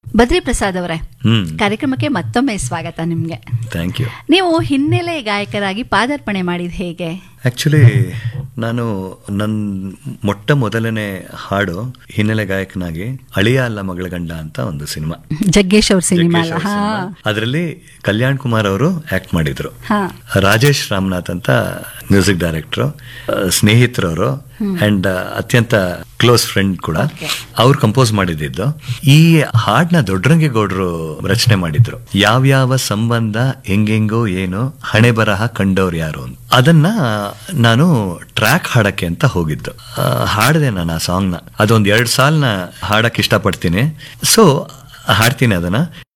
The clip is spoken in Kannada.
ಬದ್ರಿ ಪ್ರಸಾದ್ ಅವರೇ ಹ್ಮ್ ಕಾರ್ಯಕ್ರಮಕ್ಕೆ ಮತ್ತೊಮ್ಮೆ ಸ್ವಾಗತ ನಿಮ್ಗೆ ಥ್ಯಾಂಕ್ ಯು ನೀವು ಹಿನ್ನೆಲೆ ಗಾಯಕರಾಗಿ ಪಾದಾರ್ಪಣೆ ಮಾಡಿದ ಹೇಗೆ ಆಕ್ಚುಲಿ ನಾನು ನನ್ನ ಮೊಟ್ಟ ಮೊದಲನೇ ಹಾಡು ಹಿನ್ನೆಲೆ ಗಾಯಕನಾಗಿ ಅಳಿಯ ಅಲ್ಲ ಮಗಳ ಗಂಡ ಅಂತ ಒಂದು ಸಿನಿಮಾ ಜಗ್ಗೇಶ್ ಅವ್ರ ಸಿನಿಮಾ ಅಲ್ಲ ಹಾ ಅದರಲ್ಲಿ ಕಲ್ಯಾಣ್ ಕುಮಾರ್ ಅವರು ಆಕ್ಟ್ ಮಾಡಿದ್ರು ಹಾ ರಾಜೇಶ್ ರಾಮನಾಥ್ ಅಂತ ಮ್ಯೂಸಿಕ್ ಡೈರೆಕ್ಟ್ರು ಸ್ನೇಹಿತರವರು ಅಂಡ್ ಅತ್ಯಂತ ಕ್ಲೋಸ್ ಫ್ರೆಂಡ್ ಕೂಡ ಅವ್ರು ಕಂಪೋಸ್ ಮಾಡಿದ್ದು ಈ ಹಾಡ್ನ ದೊಡ್ಡರಂಗೇಗೌಡರು ರಚನೆ ಮಾಡಿದ್ರು ಯಾವ್ಯಾವ ಸಂಬಂಧ ಹೆಂಗೆಂಗೋ ಏನು ಹಣೆ ಬರಹ ಕಂಡವ್ರು ಯಾರು ಅಂತ ಅದನ್ನ ನಾನು ಟ್ರ್ಯಾಕ್ ಹಾಡಕ್ಕೆ ಅಂತ ಹೋಗಿದ್ದು ಆ, ಹಾಡ್ದೆ ನಾನು ಆ ಸಾಂಗ್ನ ಅದೊಂದ್ ಎರಡ್ ಸಾಲ್ನ ಹಾಡಕ್ ಇಷ್ಟಪಡ್ತೀನಿ ಸೊ ಹಾಡ್ತೀನಿ ಅದನ್ನ